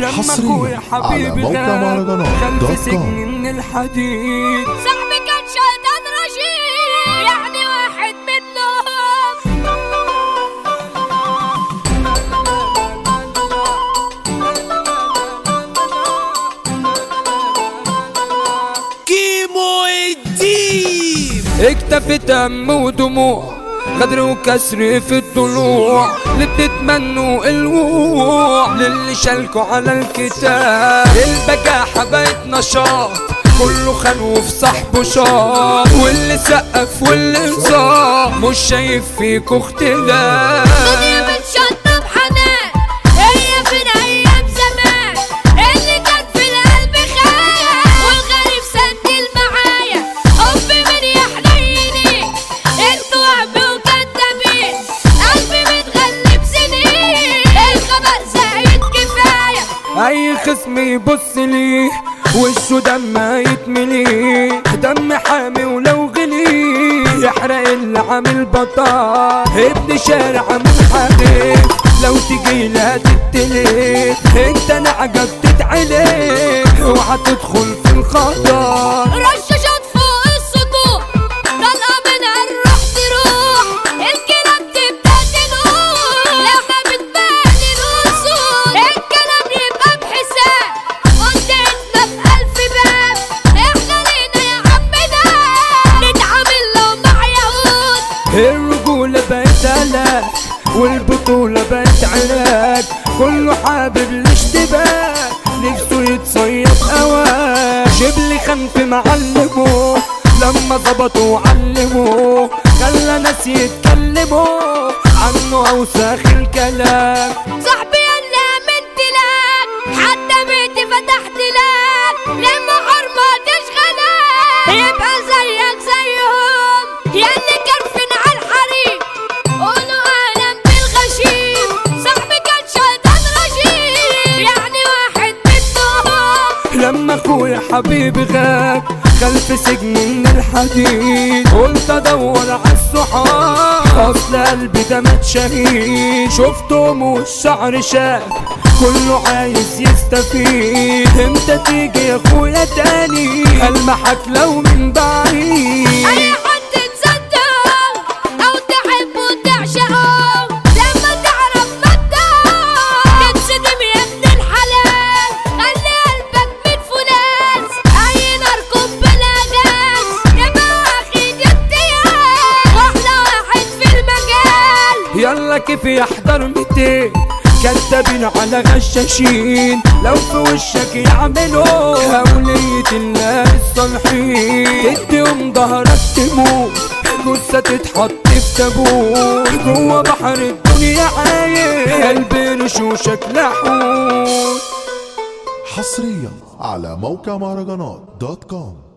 لما حصرياً اخويا على حبيبي موقع غاب مهرجانات خلف دوت كوم. سجن من الحديد صاحبي كان شيطان رجيم يعني واحد منهم كيمو الديب اكتفي دم ودموع غدر وكسر في الضلوع اللي بتتمنوا الوقوع للي شالكوا على الكتاب البجاحة بقت نشاط كله خان وفي صاحبه شاط واللي سقف واللي انصاف مش شايف فيكوا اختلاف دنيا بتشطب حنان هي فين ايام زمان اللي كان في القلب خايف والغريب سندل معايا حب من يحنيني انتوا وهم وكدابين قلبي متغلب سنين الخبأ زايد كفايه اي خصم يبص ليه وشه دم يتمليه دم حامي ولو غلي يحرق اللي عامل بطال ابن شارع منحرف لو تجي لا تتلف انت نعجة بتتعلف اوعى تدخل في الخطر رشاشات فوق السطوح طلقة منها الروح تروح الكلام تبدأ تنوح لما بتبان الأصول الكلام يبقى بحساب قدامنا بألف باب احنا لينا يا عم ده نتعامل لو مع يهود الرجولة بقت علاج والبطولة بقت علاج كله حابب الاشتباك نفسه يتصيد أواك شبل خنف معلمه لما ظبطوا علموه خلى ناس يتكلموا عنه أوساخ الكلام صاحبي اللي امنت لك حتى بيتي فتحت لك لما حرمة تشغلك يبقى زيك زيهم ياللي كرفن على الحريم قولوا اهلا بالغشيم صاحبي كان شيطان رجيم يعني واحد منهم لما اخويا حبيبي غاب خلف سجن من الحديد قلت ادور على الصحاب اصل قلبي ده مات شهيد شفتهم والشعر شاب كله عايز يستفيد امتى تيجي يا اخويا تاني المحك لو من بعيد اي حد تصدق او تحب وتعشقه لما تعرف مبدأ تنصدم يا ابن الحلال خلي قلبك من فولاذ اي نار بلا جاز يبقى واخد امتياز واحلى واحد في المجال يلا كيف يحضر 200 كدابين على غشاشين لو في وشك يعملوا هولية الله الصالحين تديهم ظهرك تموت جثة تتحط في تابوت جوا بحر الدنيا عايش قلبي رشوشك لحوت حصريا على موقع مهرجانات دوت كوم